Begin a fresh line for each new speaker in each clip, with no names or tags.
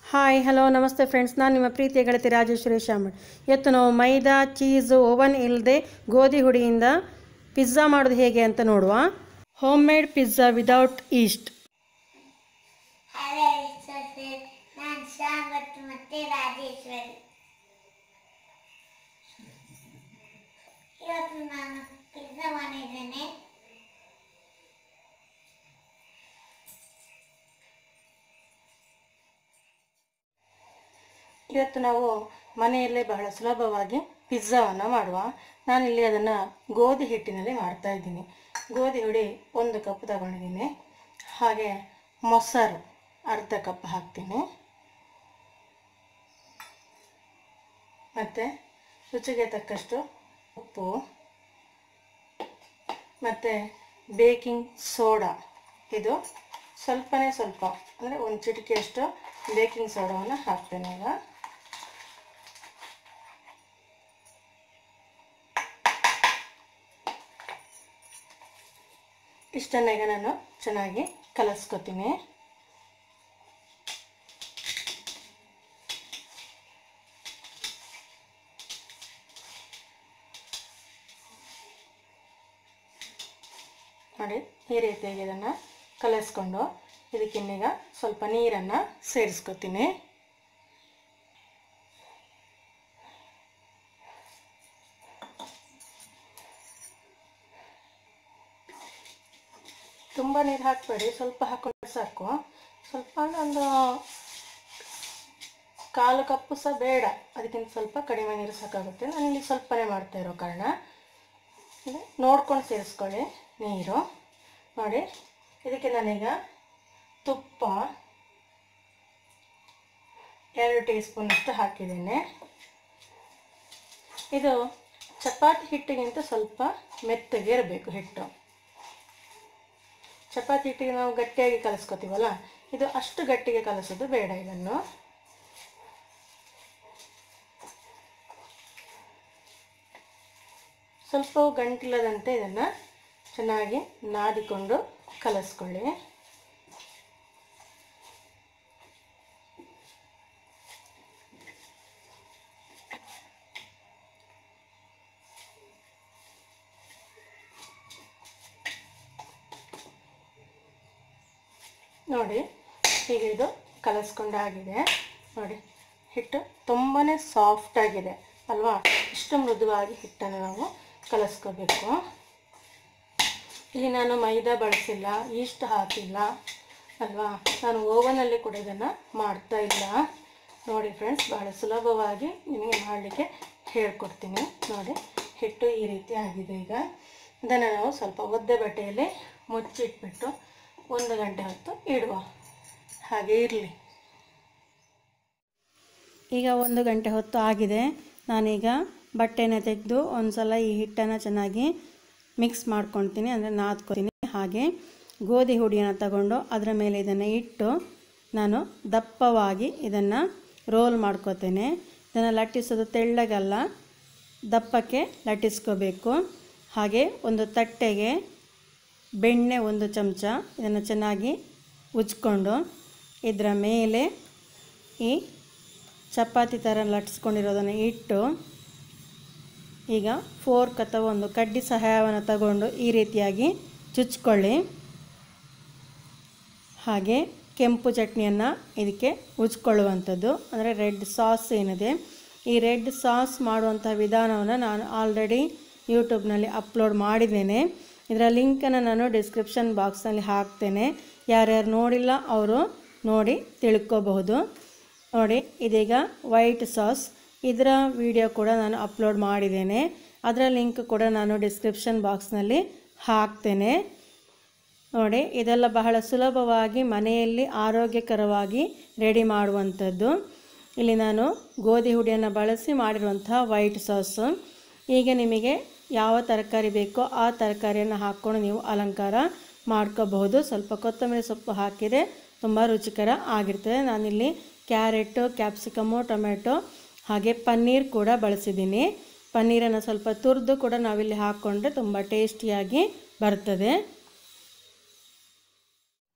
hi hello ನಮಸ್ತೆ friends ನಾನು ನಿಮ್ಮ ಪ್ರೀತಿಯ ಗೆಳತಿ ರಾಜೇಶ್ವರಿ ಶಾಮಳ್ ಇವತ್ತು ನಾವು ಮೈದಾ ಚೀಸು ಓವನ್ ಇಲ್ಲದೆ ಗೋಧಿ ಹುಡಿಯಿಂದ ಪಿಜ್ಜಾ ಮಾಡೋದು ಹೇಗೆ ಅಂತ ನೋಡುವ home made pizza without yeast
hello ವೀಕ್ಷಕರೇ ನಾನು ಶಾಮತ್ ಮತ್ತೆ ರಾಜೇಶ್ವರಿ ಇವತ್ತು ನಾನು ಪಿಜ್ಜಾ ಮಾಡಿದ್ದೇನೆ
ಇವತ್ತು ನಾವು ಮನೆಯಲ್ಲೇ ಬಹಳ ಸುಲಭವಾಗಿ ಪಿಜ್ಜಾವನ್ನು ಮಾಡುವ ನಾನಿಲ್ಲಿ ಅದನ್ನು ಗೋಧಿ ಹಿಟ್ಟಿನಲ್ಲಿ ಮಾಡ್ತಾ ಇದ್ದೀನಿ ಗೋಧಿ ಹುಡಿ ಒಂದು ಕಪ್ ತಗೊಂಡಿದ್ದೀನಿ ಹಾಗೆ ಮೊಸರು ಅರ್ಧ ಕಪ್ ಹಾಕ್ತೀನಿ ಮತ್ತು ರುಚಿಗೆ ತಕ್ಕಷ್ಟು ಉಪ್ಪು ಮತ್ತು ಬೇಕಿಂಗ್ ಸೋಡಾ ಇದು ಸ್ವಲ್ಪನೇ ಸ್ವಲ್ಪ ಅಂದರೆ ಒಂದು ಚಿಟಿಕೆಯಷ್ಟು ಬೇಕಿಂಗ್ ಸೋಡಾವನ್ನು ಹಾಕ್ತೇನೆ ಈಗ ಇಷ್ಟನ್ನ ಈಗ ನಾನು ಚೆನ್ನಾಗಿ ಕಲಸ್ಕೊತೀನಿ ನೋಡಿ ಈ ರೀತಿಯಾಗಿ ಇದನ್ನು ಕಲಿಸ್ಕೊಂಡು ಇದಕ್ಕಿನ್ನೀಗ ಸ್ವಲ್ಪ ನೀರನ್ನು ಸೇರಿಸ್ಕೊತೀನಿ ತುಂಬ ನೀರು ಹಾಕಬೇಡಿ ಸ್ವಲ್ಪ ಹಾಕೊಂಡ್ರೆ ಸಾಕು ಸ್ವಲ್ಪ ಅಂದ್ರೆ ಒಂದು ಕಾಲು ಕಪ್ಪು ಸಹ ಬೇಡ ಅದಕ್ಕಿಂತ ಸ್ವಲ್ಪ ಕಡಿಮೆ ನೀರು ಸಾಕಾಗುತ್ತೆ ನಾನು ಇಲ್ಲಿ ಸ್ವಲ್ಪನೇ ಮಾಡ್ತಾ ಇರೋ ಕಾರಣ ಇದು ನೋಡ್ಕೊಂಡು ಸೇರಿಸ್ಕೊಳ್ಳಿ ನೀರು ನೋಡಿ ಇದಕ್ಕೆ ನಾನೀಗ ತುಪ್ಪ ಎರಡು ಟೀ ಸ್ಪೂನಷ್ಟು ಹಾಕಿದ್ದೇನೆ ಇದು ಚಪಾತಿ ಹಿಟ್ಟಿಗಿಂತ ಸ್ವಲ್ಪ ಮೆತ್ತಗೆ ಇರಬೇಕು ಹಿಟ್ಟು ಚಪಾತಿ ಹಿಟ್ಟಿಗೆ ನಾವು ಗಟ್ಟಿಯಾಗಿ ಕಲಿಸ್ಕೊತೀವಲ್ಲ ಇದು ಅಷ್ಟು ಗಟ್ಟಿಗೆ ಕಲಿಸೋದು ಬೇಡ ಇದನ್ನು ಸ್ವಲ್ಪ ಗಂಟಿಲ್ಲದಂತೆ ಇದನ್ನು ಚೆನ್ನಾಗಿ ನಾದಿಕೊಂಡು ಕಲಿಸ್ಕೊಳ್ಳಿ ನೋಡಿ ಈಗ ಇದು ಕಲಸ್ಕೊಂಡಾಗಿದೆ ನೋಡಿ ಹಿಟ್ಟು ತುಂಬಾ ಸಾಫ್ಟಾಗಿದೆ ಅಲ್ವಾ ಇಷ್ಟು ಮೃದುವಾಗಿ ಹಿಟ್ಟನ್ನು ನಾವು ಕಲಸ್ಕೋಬೇಕು ಇಲ್ಲಿ ನಾನು ಮೈದಾ ಬಳಸಿಲ್ಲ ಈಸ್ಟ್ ಹಾಕಿಲ್ಲ ಅಲ್ವಾ ನಾನು ಓವನಲ್ಲಿ ಕೂಡ ಇದನ್ನು ಮಾಡ್ತಾ ಇಲ್ಲ ನೋಡಿ ಫ್ರೆಂಡ್ಸ್ ಬಹಳ ಸುಲಭವಾಗಿ ನಿಮಗೆ ಮಾಡಲಿಕ್ಕೆ ಹೇಳ್ಕೊಡ್ತೀನಿ ನೋಡಿ ಹಿಟ್ಟು ಈ ರೀತಿ ಆಗಿದೆ ಈಗ ಇದನ್ನು ನಾವು ಸ್ವಲ್ಪ ಒದ್ದೆ ಬಟ್ಟೆಯಲ್ಲಿ ಮುಚ್ಚಿಟ್ಬಿಟ್ಟು ಒಂದು ಗಂಟೆ ಹೊತ್ತು ಇಡುವ ಹಾಗೆ ಇರಲಿ ಈಗ ಒಂದು ಗಂಟೆ ಹೊತ್ತು ಆಗಿದೆ ನಾನೀಗ ಬಟ್ಟೆನ ತೆಗೆದು ಒಂದು ಸಲ ಈ ಹಿಟ್ಟನ್ನು ಚೆನ್ನಾಗಿ ಮಿಕ್ಸ್ ಮಾಡ್ಕೊಳ್ತೀನಿ ಅಂದರೆ ನಾದ್ಕೊತೀನಿ ಹಾಗೆ ಗೋಧಿ ಹುಡಿಯನ್ನು ತಗೊಂಡು ಅದರ ಮೇಲೆ ಇದನ್ನು ಇಟ್ಟು ನಾನು ದಪ್ಪವಾಗಿ ಇದನ್ನು ರೋಲ್ ಮಾಡ್ಕೋತೇನೆ ಇದನ್ನು ಲಟ್ಟಿಸೋದು ತೆಳ್ಳಗಲ್ಲ ದಪ್ಪಕ್ಕೆ ಲಟ್ಟಿಸ್ಕೋಬೇಕು ಹಾಗೆ ಒಂದು ತಟ್ಟೆಗೆ ಬೆಣ್ಣೆ ಒಂದು ಚಮಚ ಇದನ್ನು ಚೆನ್ನಾಗಿ ಉಜ್ಕೊಂಡು ಇದರ ಮೇಲೆ ಈ ಚಪಾತಿ ಥರ ಲಟ್ಟಿಸ್ಕೊಂಡಿರೋದನ್ನು ಇಟ್ಟು ಈಗ ಫೋರ್ಕ್ ಅಥವಾ ಒಂದು ಕಡ್ಡಿ ಸಹಾಯವನ್ನು ತಗೊಂಡು ಈ ರೀತಿಯಾಗಿ ಚುಚ್ಕೊಳ್ಳಿ ಹಾಗೆ ಕೆಂಪು ಚಟ್ನಿಯನ್ನು ಇದಕ್ಕೆ ಉಜ್ಕೊಳ್ಳುವಂಥದ್ದು ಅಂದರೆ ರೆಡ್ ಸಾಸ್ ಏನಿದೆ ಈ ರೆಡ್ ಸಾಸ್ ಮಾಡುವಂಥ ವಿಧಾನವನ್ನು ನಾನು ಆಲ್ರೆಡಿ ಯೂಟ್ಯೂಬ್ನಲ್ಲಿ ಅಪ್ಲೋಡ್ ಮಾಡಿದ್ದೇನೆ ಇದರ ಲಿಂಕನ್ನು ನಾನು ಡಿಸ್ಕ್ರಿಪ್ಷನ್ ಬಾಕ್ಸ್ನಲ್ಲಿ ಹಾಕ್ತೇನೆ ಯಾರ್ಯಾರು ನೋಡಿಲ್ಲ ಅವರು ನೋಡಿ ತಿಳ್ಕೋಬಹುದು ನೋಡಿ ಇದೀಗ ವೈಟ್ ಸಾಸ್ ಇದರ ವಿಡಿಯೋ ಕೂಡ ನಾನು ಅಪ್ಲೋಡ್ ಮಾಡಿದ್ದೇನೆ ಅದರ ಲಿಂಕ್ ಕೂಡ ನಾನು ಡಿಸ್ಕ್ರಿಪ್ಷನ್ ಬಾಕ್ಸ್ನಲ್ಲಿ ಹಾಕ್ತೇನೆ ನೋಡಿ ಇದೆಲ್ಲ ಬಹಳ ಸುಲಭವಾಗಿ ಮನೆಯಲ್ಲಿ ಆರೋಗ್ಯಕರವಾಗಿ ರೆಡಿ ಮಾಡುವಂಥದ್ದು ಇಲ್ಲಿ ನಾನು ಗೋಧಿ ಹುಡಿಯನ್ನು ಬಳಸಿ ಮಾಡಿರುವಂತಹ ವೈಟ್ ಸಾಸು ಈಗ ನಿಮಗೆ ಯಾವ ತರಕಾರಿ ಬೇಕೋ ಆ ತರಕಾರಿಯನ್ನು ಹಾಕ್ಕೊಂಡು ನೀವು ಅಲಂಕಾರ ಮಾಡ್ಕೋಬಹುದು ಸ್ವಲ್ಪ ಕೊತ್ತಂಬರಿ ಸೊಪ್ಪು ಹಾಕಿದರೆ ತುಂಬ ರುಚಿಕರ ಆಗಿರ್ತದೆ ನಾನಿಲ್ಲಿ ಕ್ಯಾರೆಟು ಕ್ಯಾಪ್ಸಿಕಮು ಟೊಮೆಟೊ ಹಾಗೆ ಪನ್ನೀರ್ ಕೂಡ ಬಳಸಿದ್ದೀನಿ ಪನ್ನೀರನ್ನು ಸ್ವಲ್ಪ ತುರಿದು ಕೂಡ ನಾವಿಲ್ಲಿ ಹಾಕ್ಕೊಂಡ್ರೆ ತುಂಬ ಟೇಸ್ಟಿಯಾಗಿ ಬರ್ತದೆ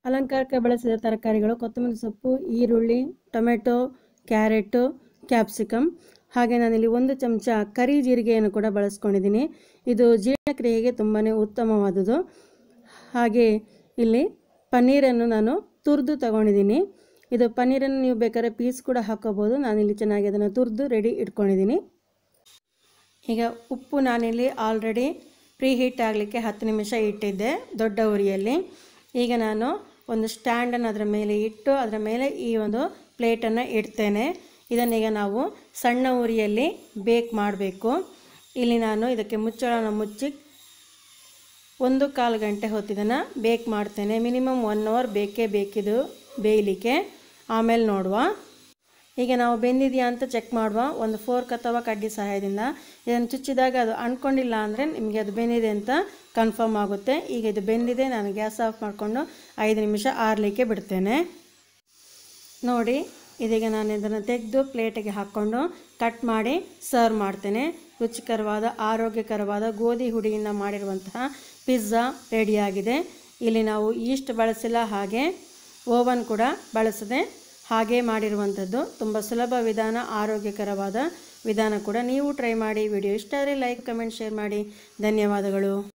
ಅಲಂಕಾರಕ್ಕೆ ಬಳಸಿದ ತರಕಾರಿಗಳು ಕೊತ್ತಂಬರಿ ಸೊಪ್ಪು ಈರುಳ್ಳಿ ಟೊಮೆಟೊ ಕ್ಯಾರೆಟು ಕ್ಯಾಪ್ಸಿಕಮ್ ಹಾಗೆ ನಾನಿಲ್ಲಿ ಒಂದು ಚಮಚ ಕರಿ ಜೀರಿಗೆಯನ್ನು ಕೂಡ ಬಳಸ್ಕೊಂಡಿದ್ದೀನಿ ಇದು ಜೀರ್ಣಕ್ರಿಯೆಗೆ ತುಂಬಾ ಉತ್ತಮವಾದುದು ಹಾಗೆ ಇಲ್ಲಿ ಪನ್ನೀರನ್ನು ನಾನು ತುರಿದು ತಗೊಂಡಿದ್ದೀನಿ ಇದು ಪನ್ನೀರನ್ನು ನೀವು ಬೇಕಾದ್ರೆ ಪೀಸ್ ಕೂಡ ಹಾಕೋಬೋದು ನಾನಿಲ್ಲಿ ಚೆನ್ನಾಗಿ ಅದನ್ನು ತುರಿದು ರೆಡಿ ಇಟ್ಕೊಂಡಿದ್ದೀನಿ ಈಗ ಉಪ್ಪು ನಾನಿಲ್ಲಿ ಆಲ್ರೆಡಿ ಪ್ರೀ ಹೀಟ್ ಆಗಲಿಕ್ಕೆ ಹತ್ತು ನಿಮಿಷ ಇಟ್ಟಿದ್ದೆ ದೊಡ್ಡ ಉರಿಯಲ್ಲಿ ಈಗ ನಾನು ಒಂದು ಸ್ಟ್ಯಾಂಡನ್ನು ಅದರ ಮೇಲೆ ಇಟ್ಟು ಅದರ ಮೇಲೆ ಈ ಒಂದು ಪ್ಲೇಟನ್ನು ಇಡ್ತೇನೆ ಇದನ್ನೀಗ ನಾವು ಸಣ್ಣ ಉರಿಯಲ್ಲಿ ಬೇಕ್ ಮಾಡಬೇಕು ಇಲ್ಲಿ ನಾನು ಇದಕ್ಕೆ ಮುಚ್ಚಳನ ಮುಚ್ಚಿ ಒಂದು ಕಾಲು ಗಂಟೆ ಹೊತ್ತಿದನ್ನು ಬೇಕ್ ಮಾಡ್ತೇನೆ ಮಿನಿಮಮ್ ಒನ್ ಅವರ್ ಬೇಕೇ ಬೇಕಿದು ಬೇಯಲಿಕ್ಕೆ ಆಮೇಲೆ ನೋಡುವ ಈಗ ನಾವು ಬೆಂದಿದೆಯಾ ಅಂತ ಚೆಕ್ ಮಾಡುವ ಒಂದು ಫೋರ್ಕ್ ಅಥವಾ ಕಡ್ಡಿ ಸಹಾಯದಿಂದ ಇದನ್ನು ಚುಚ್ಚಿದಾಗ ಅದು ಅಂದ್ಕೊಂಡಿಲ್ಲ ಅಂದರೆ ನಿಮಗೆ ಅದು ಬೆಂದಿದೆ ಅಂತ ಕನ್ಫರ್ಮ್ ಆಗುತ್ತೆ ಈಗ ಇದು ಬೆಂದಿದೆ ನಾನು ಗ್ಯಾಸ್ ಆಫ್ ಮಾಡಿಕೊಂಡು ಐದು ನಿಮಿಷ ಆರಲಿಕ್ಕೆ ಬಿಡ್ತೇನೆ ನೋಡಿ ಇದೀಗ ನಾನು ಇದನ್ನು ತೆಗೆದು ಪ್ಲೇಟಿಗೆ ಹಾಕ್ಕೊಂಡು ಕಟ್ ಮಾಡಿ ಸರ್ವ್ ಮಾಡ್ತೇನೆ ರುಚಿಕರವಾದ ಆರೋಗ್ಯಕರವಾದ ಗೋಧಿ ಹುಡಿಯಿಂದ ಮಾಡಿರುವಂತಹ ಪಿಜ್ಜಾ ರೆಡಿಯಾಗಿದೆ ಇಲ್ಲಿ ನಾವು ಈಸ್ಟ್ ಬಳಸಿಲ್ಲ ಹಾಗೆ ಓವನ್ ಕೂಡ ಬಳಸದೆ ಹಾಗೆ ಮಾಡಿರುವಂಥದ್ದು ತುಂಬ ಸುಲಭ ವಿಧಾನ ಆರೋಗ್ಯಕರವಾದ ವಿಧಾನ ಕೂಡ ನೀವು ಟ್ರೈ ಮಾಡಿ ವಿಡಿಯೋ ಇಷ್ಟ ಆದರೆ ಲೈಕ್ ಕಮೆಂಟ್ ಶೇರ್ ಮಾಡಿ ಧನ್ಯವಾದಗಳು